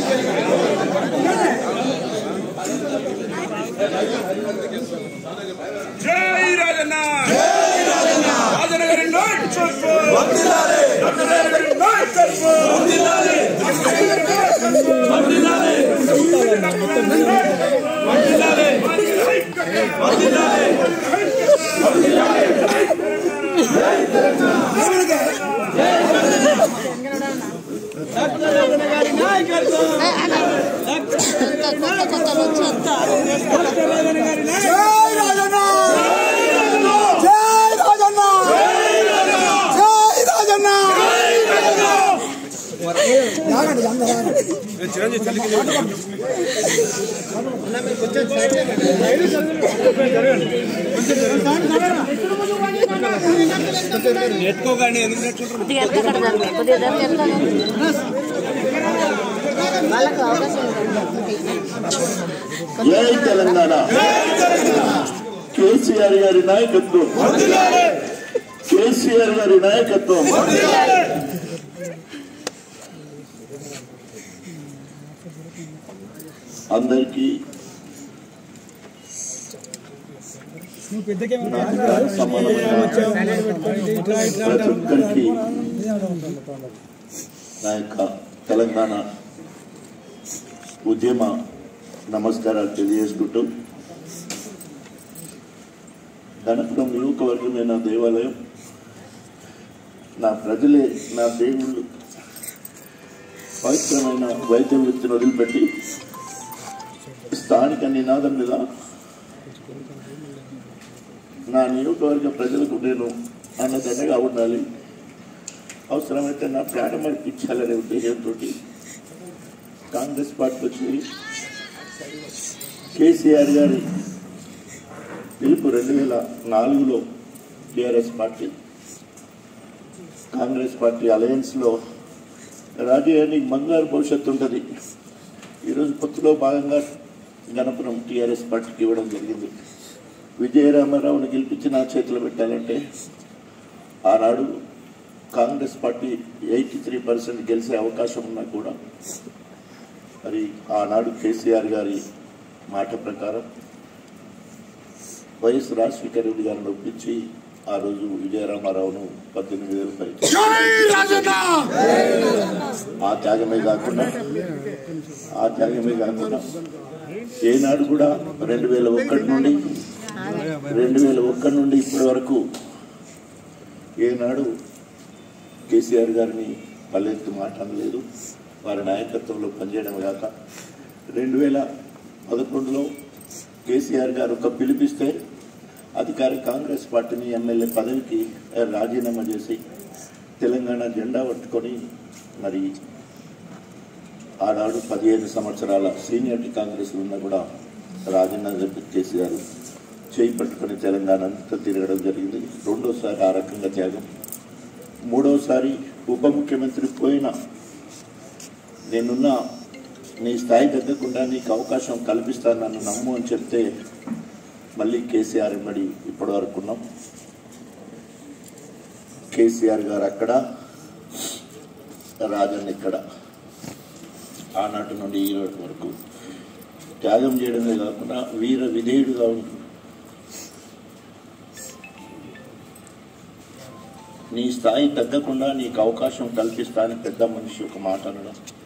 జై రాజన్న రాజన్న గారి నాయకత్వం రాజన్న గారి నాయకత్వం కొత్త కొత్తలు వచ్చారు జై రాజన్న జై రాజన్న జై రాజన్న రాగండి అందరూ రాగండి. కొద్దిగా వెనక అక్కడ జరగండి. కొద్దిగా జరగండి, వెనక జరగండి. వాళ్ళకు అవకాశం ఉంటుంది జై తెలంగాణ కేసీఆర్ గారి నాయకత్వం కేసీఆర్ గారి నాయకత్వం అందరికీ సమానమైన ప్రతి ఒక్కరికి నా యొక్క తెలంగాణ ఉద్యమ నమస్కారాలు తెలియజేసుకుంటూ గణపురం నియోజకవర్గమే నా దేవాలయం నా ప్రజలే నా దేవుళ్ళు పవిత్రమైన వైద్య వృత్తిని వదిలిపెట్టి స్థానిక నినాదం మీద నా నియోజకవర్గ ప్రజలకు నేను అన్నదండగా ఉండాలి అవసరమైతే నా ప్రాణం అర్పించాలనే ఉద్దేశంతో కాంగ్రెస్ పార్టీ వచ్చింది కేసీఆర్ గారి పిలుపు రెండు వేల నాలుగులో టీఆర్ఎస్ పార్టీ కాంగ్రెస్ పార్టీ అలయన్స్లో రాజకీయానికి బంగారు భవిష్యత్తు ఉంటుంది ఈరోజు పొత్తులో భాగంగా గణపురం టీఆర్ఎస్ పార్టీకి ఇవ్వడం జరిగింది విజయరామారావుని గెలిపించి నా చేతిలో పెట్టాలంటే ఆనాడు Congress party eighty three percent గెలిచే అవకాశం ఉన్నా కూడా మరి ఆనాడు కేసీఆర్ గారి మాట ప్రకారం వైఎస్ రాజశేఖర రెడ్డి గారిని ఒప్పించి ఆ రోజు విజయరామారావును పద్దెనిమిది వేల పైకి జై రాజన్న ఆ త్యాగమే కాకుండా ఆ త్యాగమే కాకుండా ఏనాడు కూడా రెండు వేల ఒకటి నుండి రెండు వేల ఒకటి నుండి ఇప్పటి వరకు ఏనాడు కేసీఆర్ గారిని పల్లెత్తు మాట అనలేదు వారి నాయకత్వంలో పనిచేయడం కాక రెండు వేల పదకొండులో కేసీఆర్ గారు ఒక పిలిపిస్తే అధికార కాంగ్రెస్ పార్టీని ఎమ్మెల్యే పదవికి రాజీనామా చేసి తెలంగాణ జెండా పట్టుకొని మరి ఆనాడు పదిహేను సంవత్సరాల సీనియర్టీ కాంగ్రెస్ ఉన్నా కూడా రాజీనామా కేసీఆర్ చేయి పట్టుకొని తెలంగాణ అంతా తిరగడం జరిగింది రెండోసారి ఆ రకంగా త్యాగం మూడోసారి ఉప ముఖ్యమంత్రి పోయిన నేనున్న నీ స్థాయి తగ్గకుండా నీకు అవకాశం కల్పిస్తాను నన్ను నమ్ము అని చెప్తే మళ్ళీ కేసీఆర్ ఇమ్మడి ఇప్పటి వరకు ఉన్నాం కేసీఆర్ గారు అక్కడ రాజన్ ఇక్కడ ఆనాటి నుండి ఈ నాటి వరకు త్యాగం చేయడమే కాకుండా వీర విధేయుడుగా ఉంటుంది నీ స్థాయి తగ్గకుండా నీకు అవకాశం కల్పిస్తా అని పెద్ద మనిషి ఒక మాట అనడం